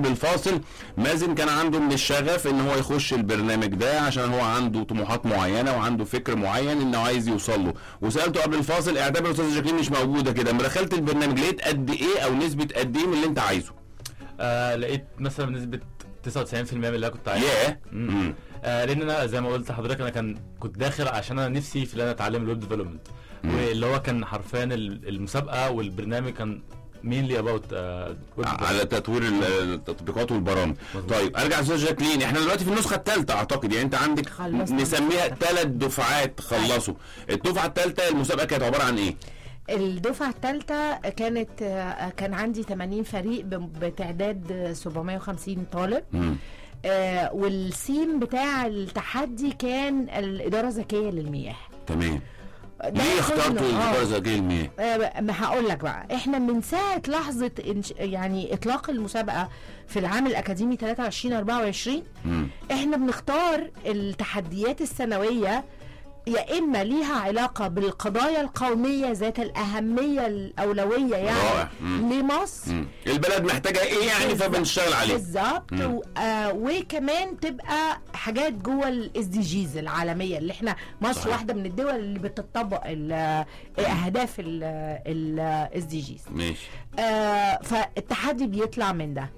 الفاصل مازن كان عنده من الشغف ان هو يخش البرنامج ده عشان هو عنده طموحات معينه وعنده فكر معين انه عايز يوصل له وسالته قبل الفاصل اعتبر استاذ جاكلين مش موجوده كده لما دخلت البرنامج لقيت قد ايه او نسبه قد ايه من اللي انت عايزه آه لقيت مثلا بنسبه 99% من اللي انا كنت عايزه ياه مم. مم. آه لان انا زي ما قلت لحضرتك انا كان كنت داخل عشان انا نفسي في ان انا اتعلم الويب ديفلوبمنت واللي هو كان حرفيا ال- المسابقه والبرنامج كان مينلي اباوت على تطوير ال- التطبيقات والبرامج مظبوط. طيب ارجع استاذ جاكلين احنا دلوقتي في النسخه الثالثه اعتقد يعني انت عندك خلصنا نسميها النسخة. ثلاث دفعات خلصوا الدفعه الثالثه المسابقه كانت عباره عن ايه الدفعة الثالثة كانت آه، كان عندي 80 فريق ب- بتعداد آه، 750 طالب مم. آه، والسيم بتاع التحدي كان الإدارة الذكية للمياه تمام ده ليه اخترتوا كله- آه. الاداره الذكيه للمياه آه، ما هقول لك بقى احنا من ساعه لحظه إنش... يعني اطلاق المسابقه في العام الاكاديمي 23 24 مم. احنا بنختار التحديات السنويه يا اما ليها علاقه بالقضايا القوميه ذات الاهميه الاولويه يعني رائع. مم. لمصر مم. البلد محتاجه ايه يعني بالظبط. فبنشتغل عليه بالظبط مم. و- آه وكمان تبقى حاجات جوه الاس دي جيز العالميه اللي احنا مصر صحيح. واحده من الدول اللي بتطبق ال- آه، اهداف الاس دي جيز ماشي آه فالتحدي بيطلع من ده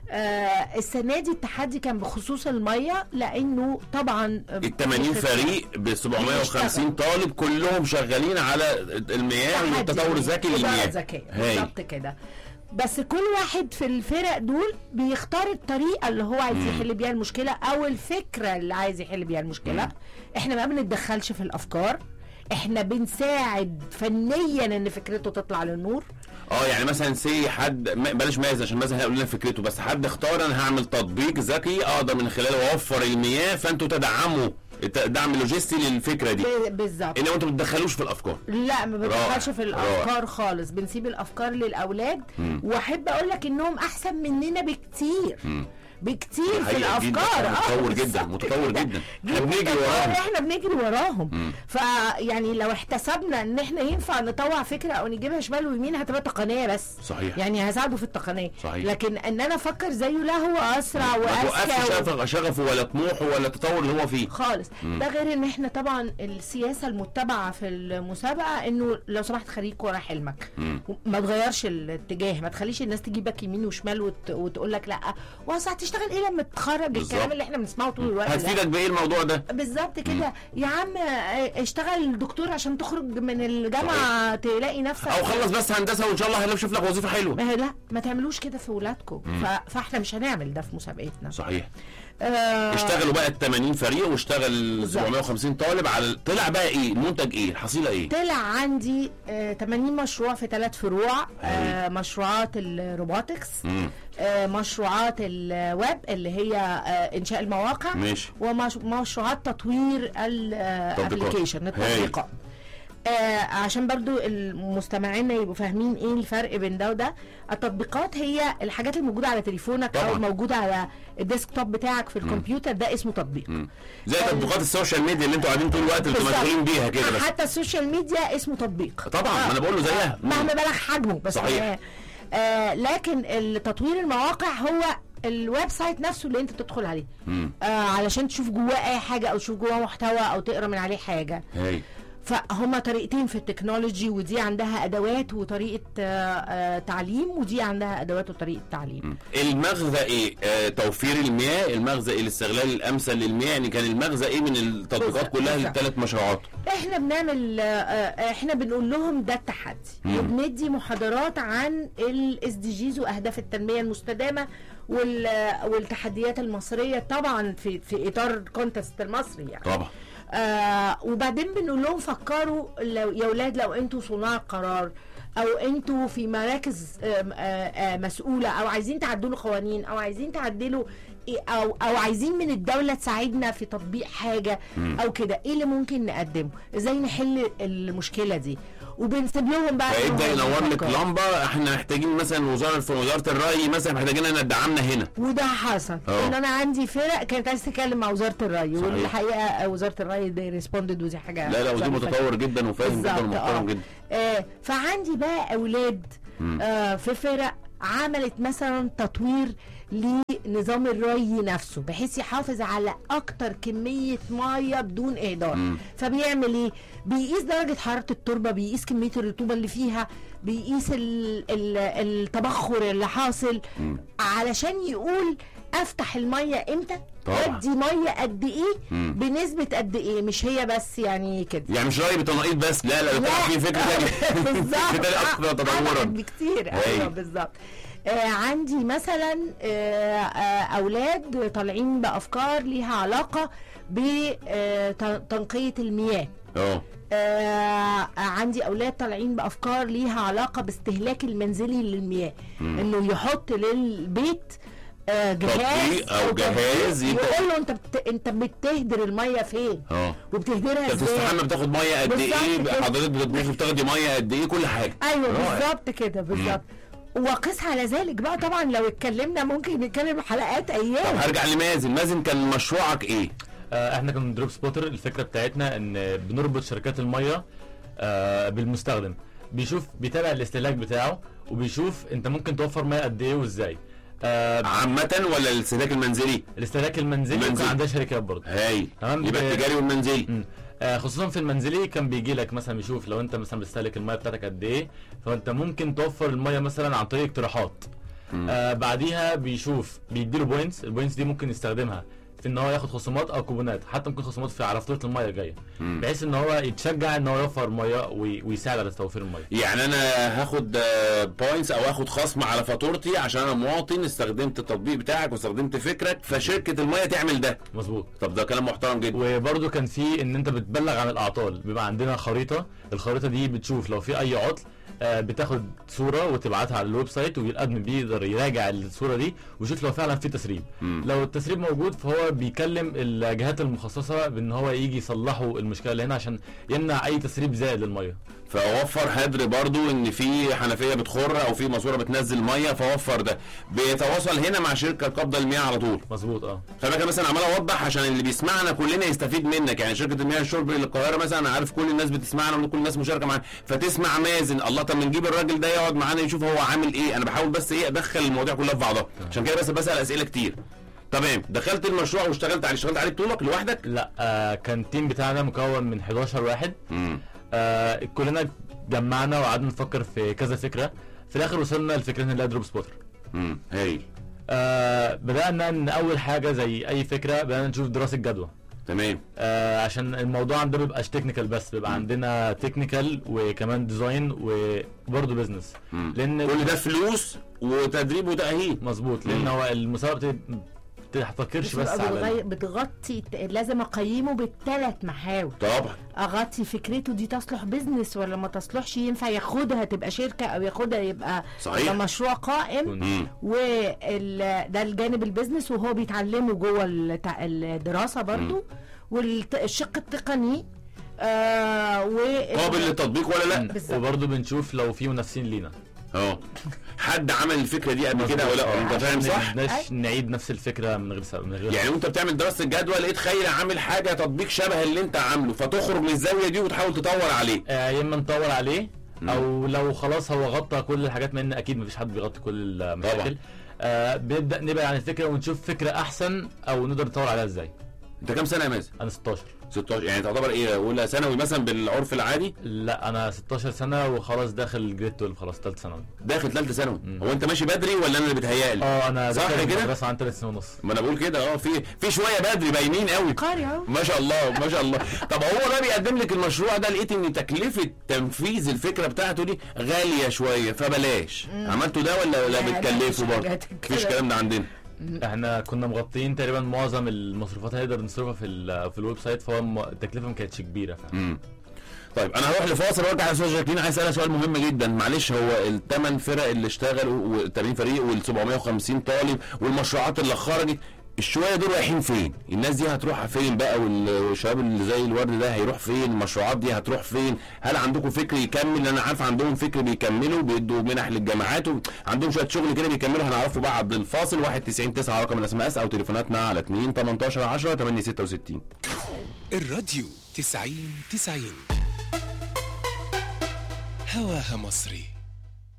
آه السنه دي التحدي كان بخصوص الميه لانه طبعا ال 80 فريق ب 750 طالب كلهم شغالين على المياه والتطور الذكي إدارة للمياه ذكية هاي. بالظبط كده بس كل واحد في الفرق دول بيختار الطريقه اللي هو عايز يحل بيها المشكله او الفكره اللي عايز يحل بيها المشكله احنا ما بنتدخلش في الافكار احنا بنساعد فنيا ان فكرته تطلع للنور اه يعني مثلا سي حد ما- بلاش ماز عشان ماز هيقول لنا فكرته بس حد اختار انا هعمل تطبيق ذكي اقدر من خلاله اوفر المياه فانتوا تدعموا الت- دعم لوجستي للفكره دي ب- بالظبط انما انتوا ما بتدخلوش في الافكار لا ما رائع، بندخلش في الافكار خالص بنسيب الافكار للاولاد مم. واحب اقول لك انهم احسن مننا بكتير مم. بكتير في حقيقة جداً، الافكار متطور آه، جدا بالظبط متطور كده. جدا احنا بنجري جداً. وراهم احنا بنجري وراهم مم. فيعني لو احتسبنا ان احنا ينفع نطوع فكره او نجيبها شمال ويمين هتبقى تقنيه بس صحيح يعني هساعده في التقنيه صحيح. لكن ان انا افكر زيه لا هو اسرع ما توقفش واذكى و- شغف- شغفه ولا طموحه ولا التطور اللي هو فيه خالص مم. ده غير ان احنا طبعا السياسه المتبعه في المسابقه انه لو سمحت خليك ورا حلمك مم. ما تغيرش الاتجاه ما تخليش الناس تجيبك يمين وشمال وت... وتقول لك لا واصل هتشتغل ايه لما تتخرج بالظبط. الكلام اللي احنا بنسمعه طول الوقت ده هتفيدك بايه الموضوع ده بالظبط كده يا عم اه، اشتغل دكتور عشان تخرج من الجامعه تلاقي نفسك او خلص بس هندسه وان شاء الله هنشوف لك وظيفه حلوه ما هي لا ما تعملوش كده في ولادكم ف... فاحنا مش هنعمل ده في مسابقتنا صحيح آه اشتغلوا بقى ال 80 فريق واشتغل بالظبط. 750 طالب على طلع بقى ايه المنتج ايه الحصيله ايه طلع عندي آه 80 مشروع في ثلاث فروع آه مشروعات الروبوتكس مم. آه مشروعات الويب اللي هي آه انشاء المواقع ماشي ومشروعات تطوير الابلكيشن تطبيقات. التطبيقات آه عشان برضو المستمعين يبقوا فاهمين ايه الفرق بين ده وده التطبيقات هي الحاجات الموجوده على تليفونك طبعاً. او موجوده على الديسكتوب بتاعك في الكمبيوتر ده اسمه تطبيق مم. زي تطبيقات السوشيال ميديا اللي انتوا قاعدين طول الوقت انتوا بالظبط. مشغولين بيها كده بس حتى السوشيال ميديا اسمه تطبيق طبعا ما انا بقول له زيها مم. مهما بلغ حجمه بس صحيح. آه آه لكن التطوير المواقع هو الويب سايت نفسه اللي انت بتدخل عليه مم. آه علشان تشوف جواه اي حاجه او تشوف جواه محتوى او تقرا من عليه حاجه هاي فهما طريقتين في التكنولوجي ودي عندها ادوات وطريقه آه آه تعليم ودي عندها ادوات وطريقه تعليم المغزى ايه آه توفير المياه المغزى ايه الاستغلال الامثل للمياه يعني كان المغزى ايه من التطبيقات بالظبط. كلها بالظبط. للثلاث مشروعات احنا بنعمل آه، آه، احنا بنقول لهم ده التحدي مم. وبندي محاضرات عن الاس دي جيز واهداف التنميه المستدامه وال- آه، والتحديات المصريه طبعا في في اطار كونتست المصري يعني طبعا آه وبعدين بنقول لهم فكروا لو يا اولاد لو انتوا صناع قرار او انتوا في مراكز آم، آه، آه، مسؤوله او عايزين تعدلوا قوانين او عايزين تعدلوا إيه- او او عايزين من الدوله تساعدنا في تطبيق حاجه او كده ايه اللي ممكن نقدمه ازاي نحل المشكله دي وبنسيب لهم بقى فيبدا إنهم ينور لك يفكروا. لمبه احنا محتاجين مثلا وزاره في وزاره الري مثلا محتاجين ان تدعمنا هنا وده حصل اه. ان انا عندي فرق كانت عايزه تتكلم مع وزاره الري صحيح. والحقيقه وزاره الري دي ريسبوندد ودي حاجه لا لا ودي ظريفة متطور جدا وفاهم جدا بالظبط، ومحترم اه. جدا آه فعندي بقى اولاد مم. آه في فرق عملت مثلا تطوير لنظام الري نفسه بحيث يحافظ على اكتر كميه ميه بدون اهدار مم. فبيعمل ايه بيقيس درجه حراره التربه بيقيس كميه الرطوبه اللي فيها بيقيس ال ال التبخر اللي حاصل مم. علشان يقول افتح الميه امتى طبعا. ادي ميه قد ايه مم. بنسبه قد ايه مش هي بس يعني كده يعني مش رأي بتنقيط بس لا لا ده طلع في فكره ثانيه بالظبط في تاني اكثر أبعد تطورا بكتير هاي. ايوه بالظبط آه عندي مثلا آه آه اولاد طالعين بافكار ليها علاقه بتنقيه المياه اه آه عندي اولاد طالعين بافكار ليها علاقه باستهلاك المنزلي للمياه انه يحط للبيت آه جهاز تطبيق أو تطبيق جهاز يبقى- يقول له انت بت... انت بتهدر الميه فين اه وبتهدرها انت ازاي بتستحمى بتاخد ميه قد بالظبط ايه كده. حضرتك بتطبخي بتاخدي ميه قد ايه كل حاجه ايوه رائع. بالظبط كده بالظبط وقس على ذلك بقى طبعا لو اتكلمنا ممكن نتكلم حلقات طب ايام هرجع لمازن مازن كان مشروعك ايه؟ آه، احنا كنا دروب سبوتر الفكره بتاعتنا ان بنربط شركات الميه آه، بالمستخدم بيشوف بيتابع الاستهلاك بتاعه وبيشوف انت ممكن توفر ميه قد ايه وازاي آه، عامة ولا الاستهلاك المنزلي؟ الاستهلاك المنزلي المنزلي. وكان عندها شركات برضه هاي تمام. يبقى ب- التجاري والمنزلي مم. آه، خصوصا في المنزلي كان بيجي لك مثلا بيشوف لو انت مثلا بتستهلك الميه بتاعتك قد ايه فانت ممكن توفر الميه مثلا عن طريق اقتراحات مم. آه بعديها بيشوف بيديله بوينتس البوينتس دي ممكن يستخدمها في ان هو ياخد خصومات او كوبونات حتى ممكن خصومات في على فاتوره الميه الجايه مم. بحيث ان هو يتشجع ان هو يوفر ميه وي- ويساعد على توفير الميه يعني انا هاخد بوينتس او هاخد خصم على فاتورتي عشان انا مواطن استخدمت التطبيق بتاعك واستخدمت فكرك فشركة المية تعمل ده مظبوط طب ده كلام محترم جدا وبرده كان في ان انت بتبلغ عن الاعطال بيبقى عندنا خريطه الخريطه دي بتشوف لو في اي عطل آه، بتاخد صوره وتبعتها على الويب سايت والادمن بيقدر يراجع الصوره دي ويشوف لو فعلا في تسريب مم. لو التسريب موجود فهو بيكلم الجهات المخصصه بان هو يجي يصلحوا المشكله اللي هنا عشان يمنع اي تسريب زائد للميه فوفر هدر برضو ان في حنفيه بتخر او في ماسوره بتنزل ميه فوفر ده بيتواصل هنا مع شركه قبضه المياه على طول مظبوط اه فانا كده مثلا عمال اوضح عشان اللي بيسمعنا كلنا يستفيد منك يعني شركه المياه الشرب للقاهره مثلا انا عارف كل الناس بتسمعنا وكل الناس مشاركه معانا فتسمع مازن الله طب ما نجيب الراجل ده يقعد معانا يشوف هو عامل ايه انا بحاول بس ايه ادخل المواضيع كلها في بعضها عشان كده بس بسال اسئله كتير تمام دخلت المشروع واشتغلت عليه اشتغلت عليه بطولك لوحدك لا آه كان التيم بتاعنا مكون من 11 واحد امم آه كلنا جمعنا وقعدنا نفكر في كذا فكره في الاخر وصلنا لفكرتنا اللي هي دروب سبوتر امم هايل آه بدأنا ان اول حاجة زي اي فكرة بدأنا نشوف دراسة جدوى تمام آه عشان الموضوع عندنا بيبقاش تكنيكال بس بيبقى عندنا تكنيكال وكمان ديزاين وبرضه بيزنس مم. لان كل ده فلوس وتدريب وتاهيل مظبوط لان مم. هو المسابقة بت- بتحتكرش بس بتبقى على بتغي- بتغطي لازم اقيمه بالثلاث محاور طبعا اغطي فكرته دي تصلح بيزنس ولا ما تصلحش ينفع ياخدها تبقى شركه او ياخدها يبقى صحيح. يبقى مشروع قائم امم وال ده الجانب البيزنس وهو بيتعلمه جوه التع- الدراسه برضو والشق التقني آه و قابل للتطبيق ولا لا بالظبط. وبرضه بنشوف لو في منافسين لينا اه حد عمل الفكره دي قبل كده ولا آه، انت فاهم عشان صح ما نبقاش نعيد نفس الفكرة من غير سبب من غير يعني وانت بتعمل دراسه الجدوى لقيت خير عامل حاجه تطبيق شبه اللي انت عامله فتخرج من الزاويه دي وتحاول تطور عليه آه، يا اما نطور عليه او لو خلاص هو غطى كل الحاجات ما ان اكيد مفيش حد بيغطي كل المشاكل طبعا. آه بنبدا نبعد عن الفكره ونشوف فكره احسن او نقدر نطور عليها ازاي انت كام سنه يا مازن انا 16 16 يعني تعتبر ايه اولى ثانوي مثلا بالعرف العادي لا انا 16 سنه وخلاص داخل جريد 12 خلاص ثالث ثانوي داخل ثالثه ثانوي مم. هو انت ماشي بدري ولا انا اللي بتهيألي اه انا صح داخل كده؟ المدرسه عن ثلاث سنين ونص ما انا بقول كده اه في في شويه بدري باينين قوي قاري اهو ما شاء الله ما شاء الله طب هو ده بيقدم لك المشروع ده لقيت ان تكلفه تنفيذ الفكره بتاعته دي غاليه شويه فبلاش عملتوا ده ولا ولا لا، لا، بتكلفوا مفيش برضه حاجات مفيش كده. الكلام ده عندنا احنا كنا مغطيين تقريبا معظم المصروفات اللي نقدر نصرفها في ال- في الويب سايت فهو م- التكلفه ما كانتش كبيره ف... امم طيب انا هروح لفاصل وارجع على استاذ جاكلين عايز اسالها سؤال مهم جدا معلش هو الثمان فرق اللي اشتغلوا وال80 فريق وال 750 طالب والمشروعات اللي خرجت الشويه دول رايحين فين؟ الناس دي هتروح فين بقى وال- والشباب اللي زي الورد ده هيروح فين؟ المشروعات دي هتروح فين؟ هل عندكم فكر يكمل؟ انا عارف عندهم فكر بيكملوا بيدوا منح للجامعات عندهم شويه شغل كده بيكملوا هنعرفه بعد الفاصل 1 90 9 رقم الاس ام اس او تليفوناتنا على 2 18 10 8 66 الراديو تسعين تسعين هواها مصري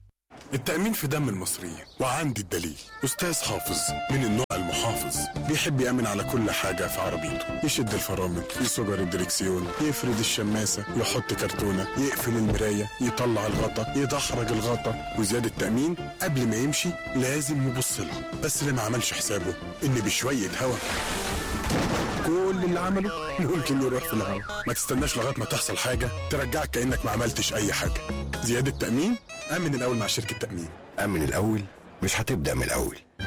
التأمين في دم المصريين وعندي الدليل أستاذ حافظ من النوع المحافظ بيحب يأمن على كل حاجة في عربيته يشد الفرامل يصجر الدركسيون يفرد الشماسة يحط كرتونة يقفل المراية يطلع الغطا يدحرج الغطا وزيادة التأمين قبل ما يمشي لازم يبص لها بس اللي ما عملش حسابه إن بشوية هوا كل اللي عمله ممكن يروح في الهوا ما تستناش لغايه ما تحصل حاجه ترجعك كانك ما عملتش اي حاجه زياده تامين امن الاول مع شركه تامين أمن الأول مش هتبدأ من الأول